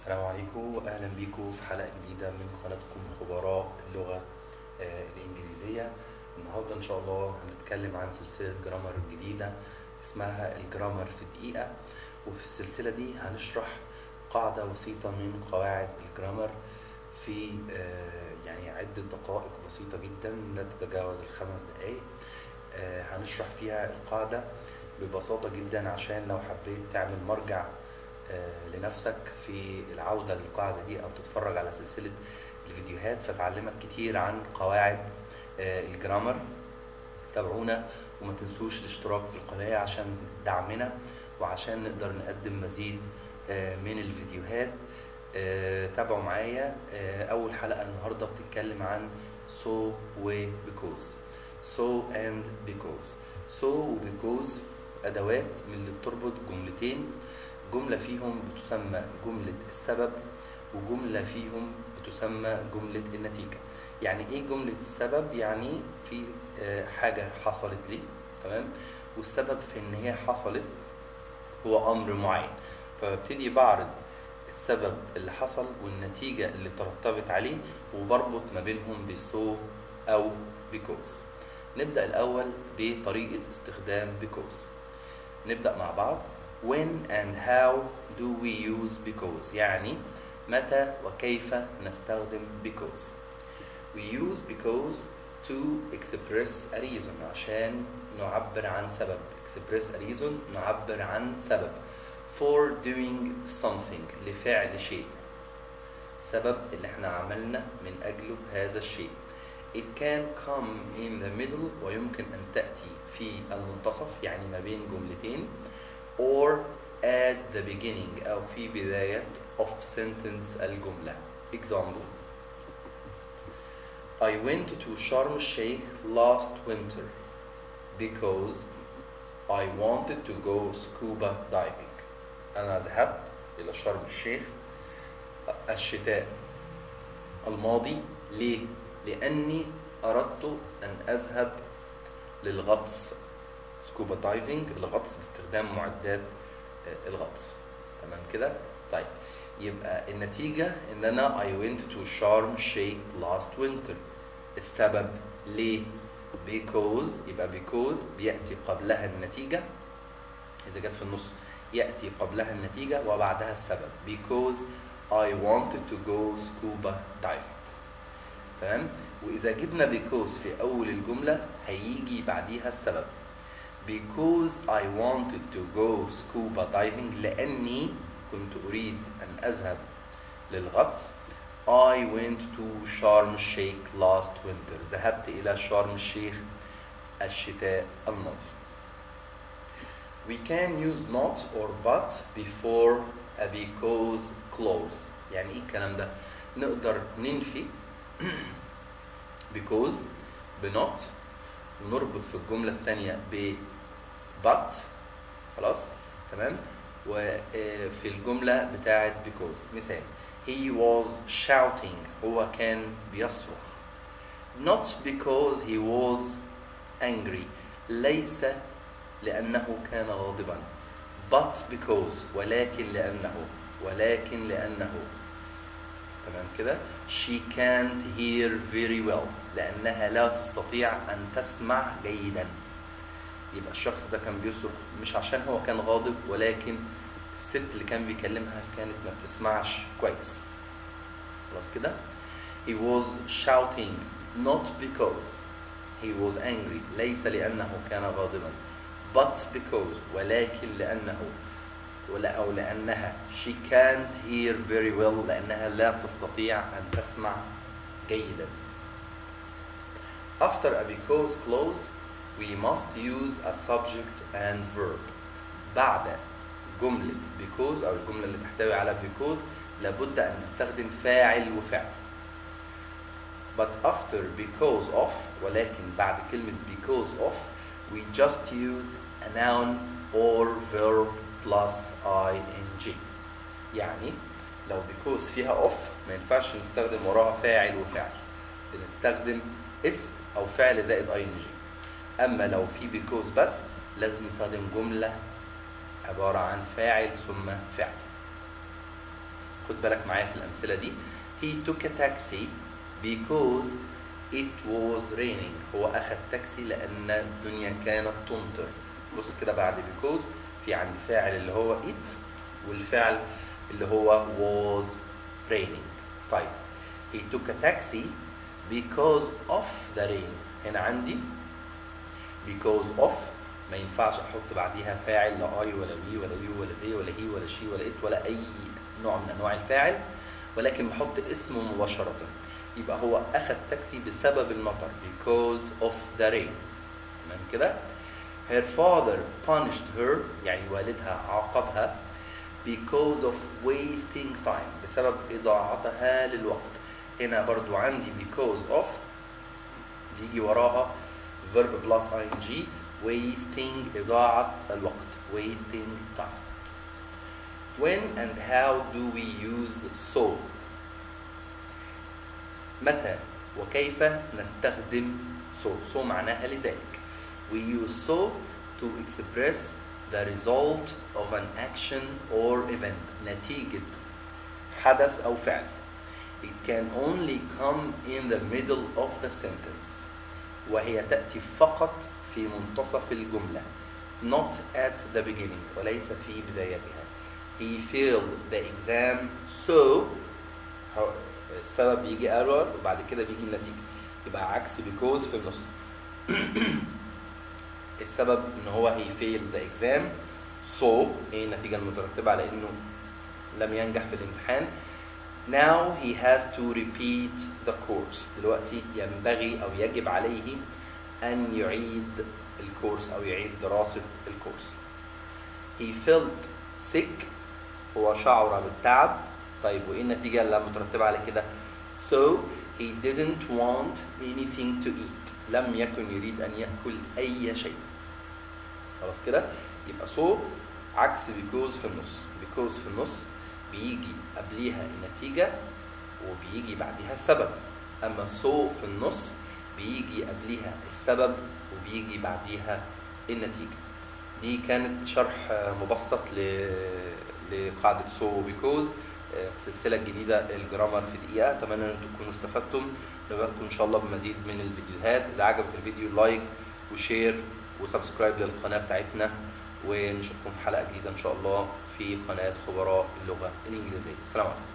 السلام عليكم واهلا بيكم في حلقه جديده من قناتكم خبراء اللغه آه، الانجليزيه النهارده ان شاء الله هنتكلم عن سلسله جرامر جديده اسمها الجرامر في دقيقه وفي السلسله دي هنشرح قاعده بسيطه من قواعد الجرامر في آه، يعني عده دقائق بسيطه جدا لا تتجاوز الخمس دقائق آه، هنشرح فيها القاعده ببساطه جدا عشان لو حبيت تعمل مرجع آه، لنفسك في العودة للقاعدة دي أو تتفرج على سلسلة الفيديوهات فتعلمك كتير عن قواعد آه، الجرامر تابعونا وما تنسوش الاشتراك في القناة عشان دعمنا وعشان نقدر نقدم مزيد آه، من الفيديوهات آه، تابعوا معايا آه، أول حلقة النهاردة بتتكلم عن so و because so and because so و because أدوات من اللي بتربط جملتين جملة فيهم بتسمى جملة السبب وجملة فيهم بتسمى جملة النتيجة يعني ايه جملة السبب يعني في آه، حاجة حصلت لي تمام والسبب في ان هي حصلت هو امر معين فببتدي بعرض السبب اللي حصل والنتيجة اللي ترتبط عليه وبربط ما بينهم بسو او بيكوز نبدأ الأول بطريقة استخدام because نبدأ مع بعض when and how do we use because يعني متى وكيف نستخدم because we use because to express a reason عشان نعبر عن سبب express a reason نعبر عن سبب for doing something لفعل شيء سبب اللي احنا عملنا من أجله هذا الشيء it can come in the middle ويمكن أن تأتي في المنتصف يعني ما بين جملتين or at the beginning أو في بداية of sentence الجملة example I went to Sharm el-Sheikh last winter because I wanted to go scuba diving أنا ذهبت إلى شرم الشيخ الشتاء الماضي ليه؟ لأني أردت أن أذهب للغطس سكوبا دايفنج الغطس باستخدام معدات آه، الغطس تمام كده طيب يبقى النتيجة ان انا I went to Sharm Sheikh last winter السبب ليه because يبقى because بيأتي قبلها النتيجة إذا جت في النص يأتي قبلها النتيجة وبعدها السبب because I wanted to go scuba diving تمام وإذا جبنا because في أول الجملة هيجي بعديها السبب because I wanted to go scuba diving لأني كنت أريد أن أذهب للغطس I went to Sharm el-Sheikh last winter ذهبت إلى شرم الشيخ الشتاء الماضي We can use not or but before a because clause يعني إيه الكلام ده؟ نقدر ننفي because بنوت ونربط في الجملة الثانية ب but خلاص تمام وفي الجملة بتاعت because مثال he was shouting هو كان بيصرخ not because he was angry ليس لأنه كان غاضبا but because ولكن لأنه ولكن لأنه تمام كده she can't hear very well لأنها لا تستطيع أن تسمع جيدا يبقى الشخص ده كان بيصرخ مش عشان هو كان غاضب ولكن الست اللي كان بيكلمها كانت ما بتسمعش كويس خلاص كده he was shouting not because he was angry ليس لأنه كان غاضبا but because ولكن لأنه ولا أو لأنها she can't hear very well لأنها لا تستطيع أن تسمع جيدا after a because clause we must use a subject and verb بعد جملة because أو الجملة اللي تحتوي على because لابد أن نستخدم فاعل وفعل but after because of ولكن بعد كلمة because of we just use a noun or verb plus ing يعني لو because فيها of ما ينفعش نستخدم وراها فاعل وفعل بنستخدم اسم أو فعل زائد ing اما لو في بيكوز بس لازم نستخدم جمله عباره عن فاعل ثم فعل خد بالك معايا في الامثله دي he took a taxi because it was raining هو اخذ تاكسي لان الدنيا كانت تمطر بص كده بعد because في عندي فاعل اللي هو it والفعل اللي هو was raining طيب he took a taxi because of the rain هنا عندي because of ما ينفعش احط بعديها فاعل لا اي ولا وي ولا يو ولا زي ولا هي ولا شي ولا ات ولا اي نوع من انواع الفاعل ولكن بحط اسمه مباشرة يبقى هو اخذ تاكسي بسبب المطر because of the rain تمام كده her father punished her يعني والدها عاقبها because of wasting time بسبب إضاعتها للوقت هنا برضو عندي because of بيجي وراها verb plus ing wasting إضاعة الوقت wasting time when and how do we use so متى وكيف نستخدم so so معناها لذلك we use so to express the result of an action or event نتيجة حدث أو فعل it can only come in the middle of the sentence وهي تأتي فقط في منتصف الجملة not at the beginning وليس في بدايتها he failed the exam so السبب يجي error وبعد كده بيجي النتيجة يبقى عكس because في النص السبب ان هو he failed the exam so ايه النتيجة المترتبة على انه لم ينجح في الامتحان now he has to repeat the course دلوقتي ينبغي او يجب عليه ان يعيد الكورس او يعيد دراسة الكورس he felt sick هو شعر بالتعب طيب وايه النتيجة اللي مترتبة على كده so he didn't want anything to eat لم يكن يريد ان ياكل اي شيء خلاص كده يبقى so عكس because في النص because في النص بيجي قبليها النتيجة وبيجي بعديها السبب أما so في النص بيجي قبليها السبب وبيجي بعديها النتيجة دي كانت شرح مبسط ل... لقاعدة so because في السلسلة الجديدة الجرامر في دقيقة أتمنى أن تكونوا استفدتم نراكم إن شاء الله بمزيد من الفيديوهات إذا عجبك الفيديو لايك وشير وسبسكرايب للقناة بتاعتنا ونشوفكم في حلقة جديدة إن شاء الله في قناة خبراء اللغة الإنجليزية السلام عليكم